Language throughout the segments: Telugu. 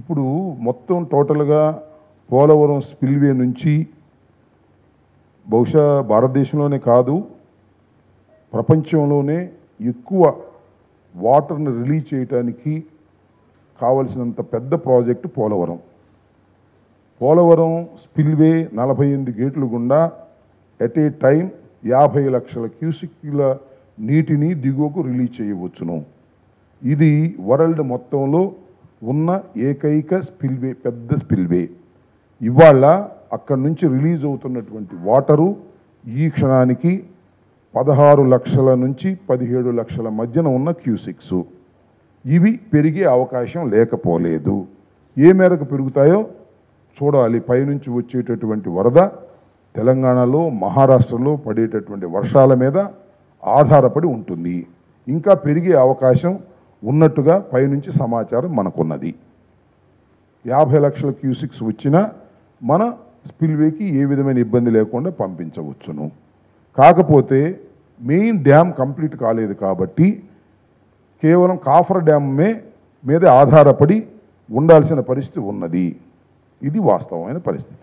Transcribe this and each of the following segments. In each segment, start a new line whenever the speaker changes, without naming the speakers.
ఇప్పుడు మొత్తం టోటల్గా పోలవరం స్పిల్వే నుంచి బహుశా భారతదేశంలోనే కాదు ప్రపంచంలోనే ఎక్కువ వాటర్ని రిలీజ్ చేయడానికి కావలసినంత పెద్ద ప్రాజెక్టు పోలవరం పోలవరం స్పిల్వే నలభై ఎనిమిది గేట్ల గుండా ఎట్ ఏ టైం యాభై లక్షల క్యూసిక్ల నీటిని దిగువకు రిలీజ్ చేయవచ్చును ఇది వరల్డ్ మొత్తంలో ఉన్న ఏకైక స్పిల్వే పెద్ద స్పిల్వే ఇవాళ అక్కడి నుంచి రిలీజ్ అవుతున్నటువంటి వాటరు ఈ క్షణానికి పదహారు లక్షల నుంచి పదిహేడు లక్షల మధ్యన ఉన్న క్యూసిక్స్ ఇవి పెరిగే అవకాశం లేకపోలేదు ఏ మేరకు పెరుగుతాయో చూడాలి పైనుంచి వచ్చేటటువంటి వరద తెలంగాణలో మహారాష్ట్రలో పడేటటువంటి వర్షాల మీద ఆధారపడి ఉంటుంది ఇంకా పెరిగే అవకాశం ఉన్నట్టుగా పైనుంచి సమాచారం మనకున్నది యాభై లక్షల క్యూసిక్స్ వచ్చినా మన స్పిల్వేకి ఏ విధమైన ఇబ్బంది లేకుండా పంపించవచ్చును కాకపోతే మెయిన్ డ్యామ్ కంప్లీట్ కాలేదు కాబట్టి కేవలం కాఫర్ డ్యామే మీద ఆధారపడి ఉండాల్సిన పరిస్థితి ఉన్నది ఇది వాస్తవమైన పరిస్థితి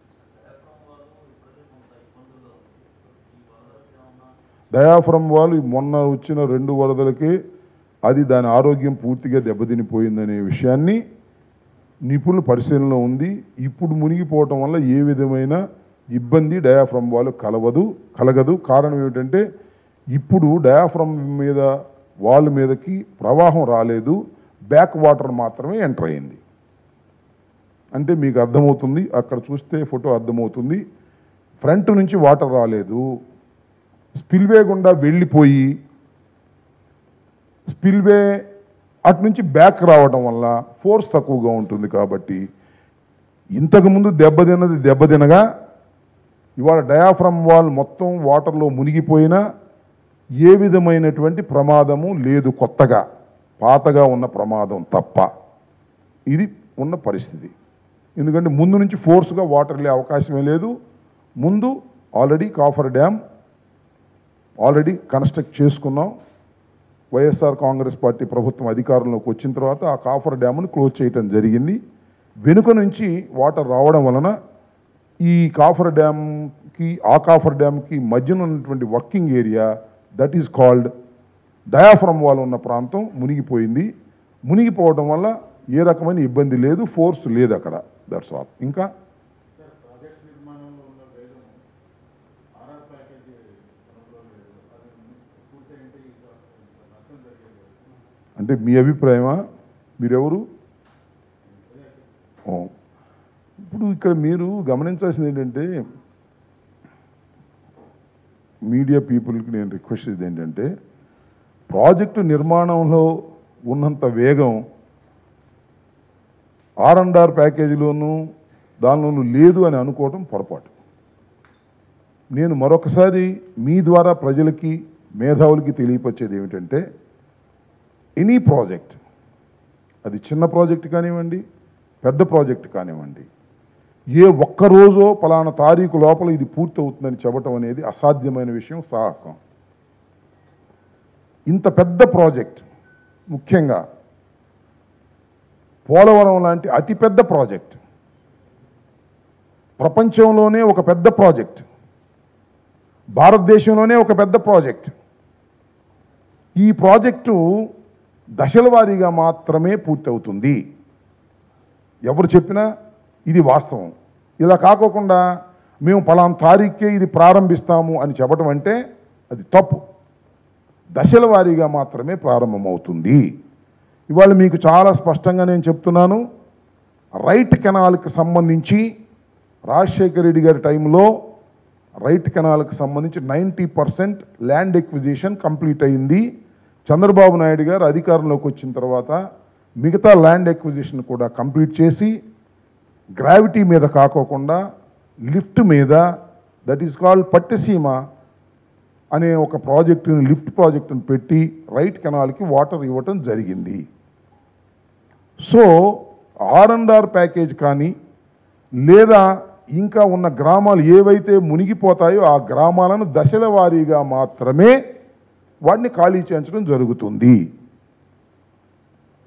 డయాఫ్రమ్ వాళ్ళు మొన్న వచ్చిన రెండు వరదలకే అది దాని ఆరోగ్యం పూర్తిగా దెబ్బతినిపోయిందనే విషయాన్ని నిపుణుల పరిశీలనలో ఉంది ఇప్పుడు మునిగిపోవటం వల్ల ఏ విధమైన ఇబ్బంది డయాఫ్రమ్ వాళ్ళు కలవదు కలగదు కారణం ఏమిటంటే ఇప్పుడు డయాఫ్రమ్ మీద వాళ్ళ మీదకి ప్రవాహం రాలేదు బ్యాక్ వాటర్ మాత్రమే ఎంటర్ అయింది అంటే మీకు అర్థమవుతుంది అక్కడ చూస్తే ఫోటో అర్థమవుతుంది ఫ్రంట్ నుంచి వాటర్ రాలేదు స్పిల్వే గుండా వెళ్ళిపోయి స్పిల్వే అటు నుంచి బ్యాక్ రావడం వల్ల ఫోర్స్ తక్కువగా ఉంటుంది కాబట్టి ఇంతకుముందు దెబ్బతిన్నది దెబ్బతినగా ఇవాళ డయాఫ్రమ్ వాల్ మొత్తం వాటర్లో మునిగిపోయినా ఏ విధమైనటువంటి ప్రమాదము లేదు కొత్తగా పాతగా ఉన్న ప్రమాదం తప్ప ఇది ఉన్న పరిస్థితి ఎందుకంటే ముందు నుంచి ఫోర్స్గా వాటర్ వెళ్ళే అవకాశమే లేదు ముందు already coffer dam already construct చేసుకున్నాం వైఎస్ఆర్ కాంగ్రెస్ పార్టీ ప్రభుత్వం అధికారంలోకి వచ్చిన తర్వాత ఆ కాఫర్ డ్యామ్ను క్లోజ్ చేయటం జరిగింది వెనుక నుంచి వాటర్ రావడం వలన ఈ కాఫర్ డ్యామ్కి ఆ కాఫర్ డ్యామ్కి మధ్యన ఉన్నటువంటి working area that is called diaphragm wall ఉన్న ప్రాంతం మునిగిపోయింది మునిగిపోవడం వల్ల ఏ రకమైన ఇబ్బంది లేదు ఫోర్స్ లేదు అక్కడ దట్స్ ఆల్ ఇంకా
సార్ ప్రాజెక్ట్ నిర్మాణంలో ఉన్న వేగం ఆర్ఆర్ ప్యాకేజీ పరంలో లేదు అది పూర్తయింటే ఈ స- నష్టం జరిగేది
అంటే మీ అభిప్రాయమా మీరెవరు ఓ. ఇప్పుడు ఇక్కడ మీరు గమనించాల్సింది ఏంటంటే మీడియా పీపుల్కి నేను రిక్వెస్ట్ చేసేది ఏంటంటే ప్రాజెక్టు నిర్మాణంలో ఉన్నంత వేగం ఆర్ అండ్ ఆర్ ప్యాకేజీలోనూ దానిలోనూ లేదు అని అనుకోవటం పొరపాటు నేను మరొకసారి మీ ద్వారా ప్రజలకి మేధావులకి తెలియపరిచేది ఏమిటంటే ఎనీ ప్రాజెక్ట్ అది చిన్న ప్రాజెక్ట్ కానివ్వండి పెద్ద ప్రాజెక్ట్ కానివ్వండి ఏ ఒక్క రోజో పలానా తారీఖు లోపల ఇది పూర్తి అవుతుందని చెప్పటం అనేది అసాధ్యమైన విషయం సాహసం ఇంత పెద్ద ప్రాజెక్ట్ ముఖ్యంగా పోలవరం లాంటి అతిపెద్ద ప్రాజెక్ట్ ప్రపంచంలోనే ఒక పెద్ద ప్రాజెక్ట్ భారతదేశంలోనే ఒక పెద్ద ప్రాజెక్ట్ ఈ ప్రాజెక్టు దశల వారీగా మాత్రమే పూర్తవుతుంది ఎవరు చెప్పినా ఇది వాస్తవం ఇలా కాకోకుండా మేము పలానా తారీఖే ఇది ప్రారంభిస్తాము అని చెప్పడం అంటే అది తప్పు దశల వారీగా మాత్రమే ప్రారంభమవుతుంది ఇవాళ మీకు చాలా స్పష్టంగా నేను చెప్తున్నాను రైట్ కెనాల్కి సంబంధించి రాజశేఖర రెడ్డి గారి టైంలో రైట్ కెనాల్కి సంబంధించి ninety percent land acquisition complete అయింది చంద్రబాబు నాయుడు గారు అధికారంలోకి వచ్చిన తర్వాత మిగతా ల్యాండ్ ఎక్విజిషన్ కూడా కంప్లీట్ చేసి గ్రావిటీ మీద కాకోకుండా లిఫ్ట్ మీద దట్ ఈస్ కాల్డ్ పట్టిసీమ అనే ఒక ప్రాజెక్టుని లిఫ్ట్ ప్రాజెక్టును పెట్టి రైట్ కెనాల్కి వాటర్ ఇవ్వటం జరిగింది so R and R package కానీ లేదా ఇంకా ఉన్న గ్రామాలు ఏవైతే మునిగిపోతాయో ఆ గ్రామాలను దశల వారీగా మాత్రమే వాటిని ఖాళీ చేయించడం జరుగుతుంది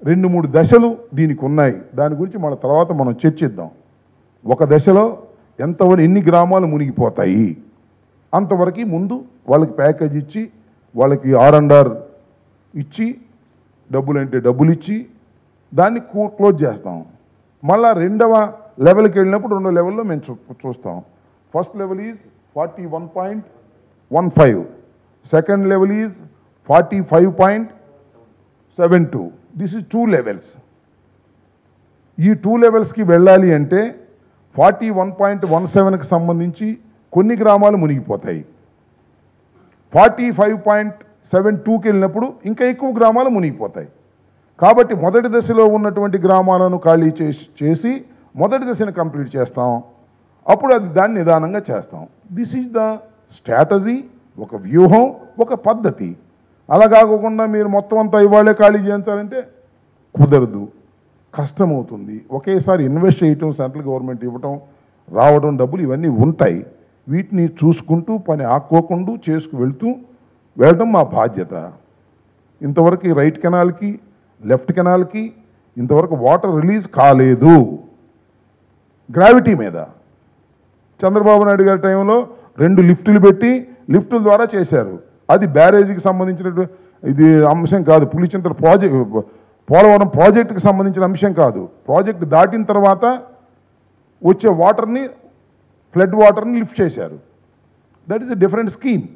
రెండు మూడు దశలు దీనికి ఉన్నాయి దాని గురించి మన తర్వాత మనం చర్చిద్దాం ఒక దశలో ఎంతవరకు ఎన్ని గ్రామాలు మునిగిపోతాయి అంతవరకు ముందు వాళ్ళకి ప్యాకేజ్ ఇచ్చి వాళ్ళకి ఆర్ అండ్ ఆర్ ఇచ్చి డబ్బులు అంటే డబ్బులు ఇచ్చి దాన్ని కూ- క్లోజ్ చేస్తాం మళ్ళా రెండవ లెవెల్కి వెళ్ళినప్పుడు రెండో లెవెల్లో మేము చూ చూస్తాం first level is forty one point one five second level is forty five point seven two this is two levels ఈ టూ లెవెల్స్కి వెళ్ళాలి అంటే ఫార్టీ వన్ పాయింట్ వన్ సెవెన్కి సంబంధించి కొన్ని గ్రామాలు మునిగిపోతాయి ఫార్టీ ఫైవ్ పాయింట్ సెవెన్ టూకి వెళ్ళినప్పుడు ఇంకా ఎక్కువ గ్రామాలు మునిగిపోతాయి కాబట్టి మొదటి దశలో ఉన్నటువంటి గ్రామాలను ఖాళీ చేసి చేసి మొదటి దశను కంప్లీట్ చేస్తాం అప్పుడు అది దాన్ని నిదానంగా చేస్తాం దిస్ ఈజ్ ద స్ట్రాటజీ ఒక వ్యూహం ఒక పద్ధతి అలా కాకుండా మీరు మొత్తం అంతా ఇవాళే ఖాళీ చేయించాలంటే కుదరదు కష్టమవుతుంది ఒకేసారి ఇన్వెస్ట్ చేయటం సెంట్రల్ గవర్నమెంట్ ఇవ్వటం రావడం డబ్బులు ఇవన్నీ ఉంటాయి వీటిని చూసుకుంటూ పని ఆక్కోకుండా చేసుకు వెళ్తూ వెళ్ళడం మా బాధ్యత ఇంతవరకు ఈ రైట్ కెనాల్కి లెఫ్ట్ కెనాల్కి ఇంతవరకు వాటర్ రిలీజ్ కాలేదు గ్రావిటీ మీద చంద్రబాబు నాయుడు గారి టైంలో రెండు లిఫ్టులు పెట్టి లిఫ్టుల ద్వారా చేశారు అది బ్యారేజీకి సంబంధించిన ఇది అంశం కాదు పులిచింతల ప్రాజెక్ట్ పోలవరం ప్రాజెక్టుకి సంబంధించిన అంశం కాదు ప్రాజెక్ట్ దాటిన తర్వాత వచ్చే వాటర్ని ఫ్లడ్ వాటర్ని లిఫ్ట్ చేశారు that is a different scheme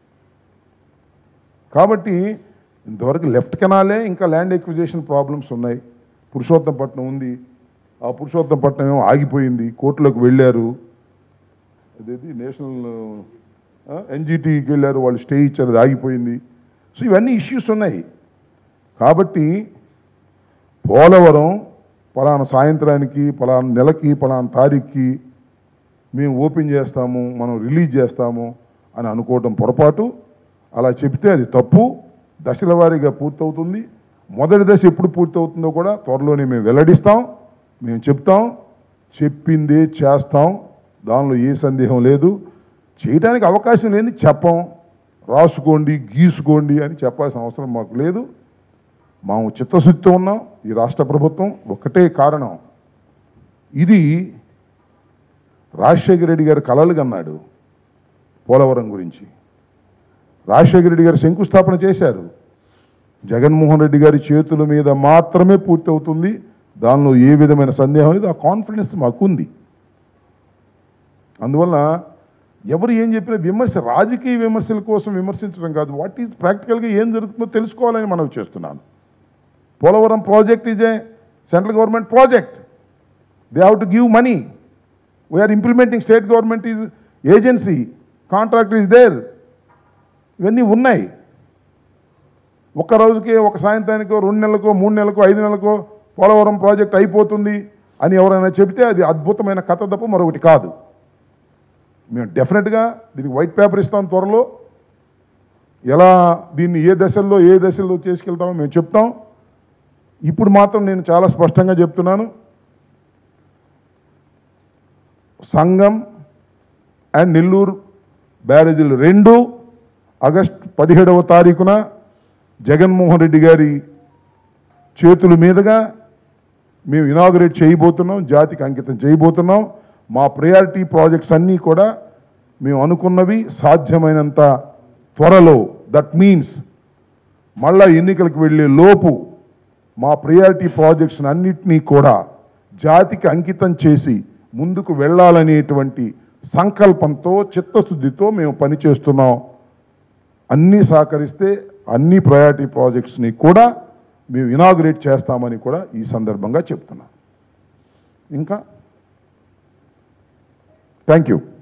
కాబట్టి ఇంతవరకు లెఫ్ట్ కెనాలే ఇంకా ల్యాండ్ ఎక్విజేషన్ ప్రాబ్లమ్స్ ఉన్నాయి పురుషోత్తంపట్నం ఉంది ఆ పురుషోత్తంపట్నం ఏమో ఆగిపోయింది కోర్టులోకి వెళ్ళారు అదేది నేషనల్ ఎన్జిటికి వెళ్ళారు వాళ్ళు స్టే ఇచ్చారు అది ఆగిపోయింది సో ఇవన్నీ ఇష్యూస్ ఉన్నాయి కాబట్టి పోలవరం పలానా సాయంత్రానికి పలానా నెలకి పలానా తారీఖుకి మేము ఓపెన్ చేస్తాము మనం రిలీజ్ చేస్తాము అని అనుకోవటం పొరపాటు అలా చెప్తే అది తప్పు దశల వారీగా పూర్తవుతుంది మొదటి దశ ఎప్పుడు పూర్తవుతుందో కూడా త్వరలోనే మేము వెల్లడిస్తాం మేము చెప్తాం చెప్పిందే చేస్తాం దానిలో ఏ సందేహం లేదు చేయడానికి అవకాశం లేని చెప్పం రాసుకోండి గీసుకోండి అని చెప్పాల్సిన అవసరం మాకు లేదు మేము చిత్తశుద్ధితో ఉన్నాం ఈ రాష్ట్ర ప్రభుత్వం ఒకటే కారణం ఇది రాజశేఖర రెడ్డి గారు కలలు కన్నాడు పోలవరం గురించి రాజశేఖర రెడ్డి గారు శంకుస్థాపన చేశారు జగన్మోహన్ రెడ్డి గారి చేతుల మీద మాత్రమే పూర్తి అవుతుంది దానిలో ఏ విధమైన సందేహం లేదు ఆ కాన్ఫిడెన్స్ మాకుంది అందువల్ల ఎవరు ఏం చెప్పినా విమర్శ రాజకీయ విమర్శల కోసం విమర్శించడం కాదు వాట్ ఈజ్ ప్రాక్టికల్గా ఏం జరుగుతుందో తెలుసుకోవాలని మనం చేస్తున్నాను Polavaram project is a central government project they have to give money we are implementing state government is agency contract is there ఇవన్నీ ఉన్నాయి ఒక్క రోజుకే ఒక సాయంత్రానికో రెండు నెలలకో మూడు నెలలకో ఐదు నెలలకో పోలవరం ప్రాజెక్ట్ అయిపోతుంది అని ఎవరైనా చెబితే అది అద్భుతమైన కథ తప్ప మరొకటి కాదు మేము డెఫినెట్గా దీనికి వైట్ పేపర్ ఇస్తాం త్వరలో ఎలా దీన్ని ఏ దశల్లో ఏ దశల్లో చేసుకెళ్తామో మేము చెప్తాం ఇప్పుడు మాత్రం నేను చాలా స్పష్టంగా చెప్తున్నాను సంఘం అండ్ నెల్లూరు బ్యారేజీలు రెండు ఆగస్ట్ పదిహేడవ తారీఖున జగన్మోహన్ రెడ్డి గారి చేతుల మీదుగా మేము ఇనాగరేట్ చేయబోతున్నాం జాతికి అంకితం చేయబోతున్నాం మా ప్రయారిటీ ప్రాజెక్ట్స్ అన్నీ కూడా మేము అనుకున్నవి సాధ్యమైనంత త్వరలో దట్ మీన్స్ మళ్ళా ఎన్నికలకు వెళ్ళే లోపు మా ప్రయారిటీ ప్రాజెక్ట్స్ అన్నిటినీ కూడా జాతికి అంకితం చేసి ముందుకు వెళ్ళాలనేటువంటి సంకల్పంతో చిత్తశుద్ధితో మేము పనిచేస్తున్నాం అన్నీ సహకరిస్తే అన్ని ప్రయారిటీ ప్రాజెక్ట్స్ని కూడా మేము ఇనాగ్రేట్ చేస్తామని కూడా ఈ సందర్భంగా చెప్తున్నాం ఇంకా థ్యాంక్ యూ